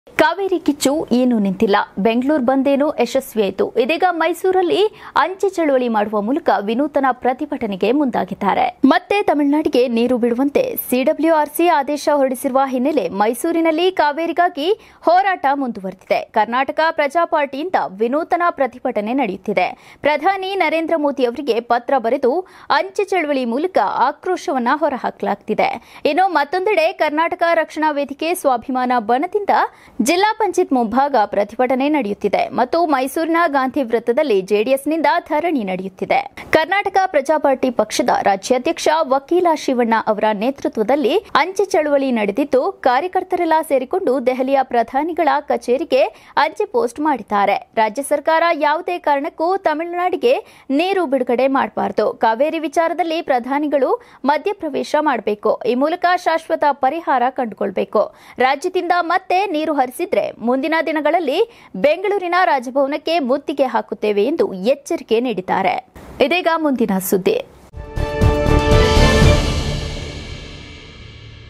ಕಾವೇರಿ ಕಿಚ್ಚು ಏನೂ ನಿಂತಿಲ್ಲ ಬೆಂಗಳೂರು ಬಂದೇನೋ ಯಶಸ್ವಿಯಾಯಿತು ಇದೀಗ ಮೈಸೂರಲ್ಲಿ ಅಂಚೆ ಚಳುವಳಿ ಮಾಡುವ ಮೂಲಕ ವಿನೂತನ ಪ್ರತಿಭಟನೆಗೆ ಮುಂದಾಗಿದ್ದಾರೆ ಮತ್ತೆ ತಮಿಳುನಾಡಿಗೆ ನೀರು ಬಿಡುವಂತೆ ಸಿಡಬ್ಲ್ಯೂಆರ್ಸಿ ಆದೇಶ ಹೊರಡಿಸಿರುವ ಹಿನ್ನೆಲೆ ಮೈಸೂರಿನಲ್ಲಿ ಕಾವೇರಿಗಾಗಿ ಹೋರಾಟ ಮುಂದುವರೆದಿದೆ ಕರ್ನಾಟಕ ಪ್ರಜಾ ಪಾರ್ಟಿಯಿಂದ ವಿನೂತನ ಪ್ರತಿಭಟನೆ ನಡೆಯುತ್ತಿದೆ ಪ್ರಧಾನಿ ನರೇಂದ್ರ ಮೋದಿ ಅವರಿಗೆ ಪತ್ರ ಬರೆದು ಅಂಚೆ ಚಳವಳಿ ಮೂಲಕ ಆಕ್ರೋಶವನ್ನ ಹೊರಹಾಕಲಾಗುತ್ತಿದೆ ಇನ್ನು ಮತ್ತೊಂದೆಡೆ ಕರ್ನಾಟಕ ರಕ್ಷಣಾ ವೇದಿಕೆ ಸ್ವಾಭಿಮಾನ ಬಣದಿಂದ ಜಿಲ್ಲಾ ಪಂಚಾಯತ್ ಮುಂಭಾಗ ಪ್ರತಿಭಟನೆ ನಡೆಯುತ್ತಿದೆ ಮತ್ತು ಮೈಸೂರಿನ ಗಾಂಧಿ ವೃತ್ತದಲ್ಲಿ ಜೆಡಿಎಸ್ನಿಂದ ಧರಣಿ ನಡೆಯುತ್ತಿದೆ ಕರ್ನಾಟಕ ಪ್ರಜಾ ಪಾರ್ಟಿ ಪಕ್ಷದ ರಾಜ್ಯಾಧ್ಯಕ್ಷ ವಕೀಲ ಶಿವಣ್ಣ ಅವರ ನೇತೃತ್ವದಲ್ಲಿ ಅಂಚೆ ಚಳವಳಿ ನಡೆದಿದ್ದು ಕಾರ್ಯಕರ್ತರೆಲ್ಲ ಸೇರಿಕೊಂಡು ದೆಹಲಿಯ ಪ್ರಧಾನಿಗಳ ಕಚೇರಿಗೆ ಅಂಚೆ ಪೋಸ್ಟ್ ಮಾಡಿದ್ದಾರೆ ರಾಜ್ಯ ಸರ್ಕಾರ ಯಾವುದೇ ಕಾರಣಕ್ಕೂ ತಮಿಳುನಾಡಿಗೆ ನೀರು ಬಿಡುಗಡೆ ಮಾಡಬಾರದು ಕಾವೇರಿ ವಿಚಾರದಲ್ಲಿ ಪ್ರಧಾನಿಗಳು ಮಧ್ಯಪ್ರವೇಶ ಮಾಡಬೇಕು ಈ ಮೂಲಕ ಶಾಶ್ವತ ಪರಿಹಾರ ಕಂಡುಕೊಳ್ಬೇಕು ರಾಜ್ಯದಿಂದ ಮತ್ತೆ ನೀರು ಹರಿಸಿದ್ರೆ ಮುಂದಿನ ದಿನಗಳಲ್ಲಿ ಬೆಂಗಳೂರಿನ ರಾಜಭವನಕ್ಕೆ ಮುತ್ತಿಗೆ ಹಾಕುತ್ತೇವೆ ಎಂದು ಎಚ್ಚರಿಕೆ ನೀಡಿದ್ದಾರೆ ಇದೀಗ ಮುಂದಿನ ಸುದ್ದಿ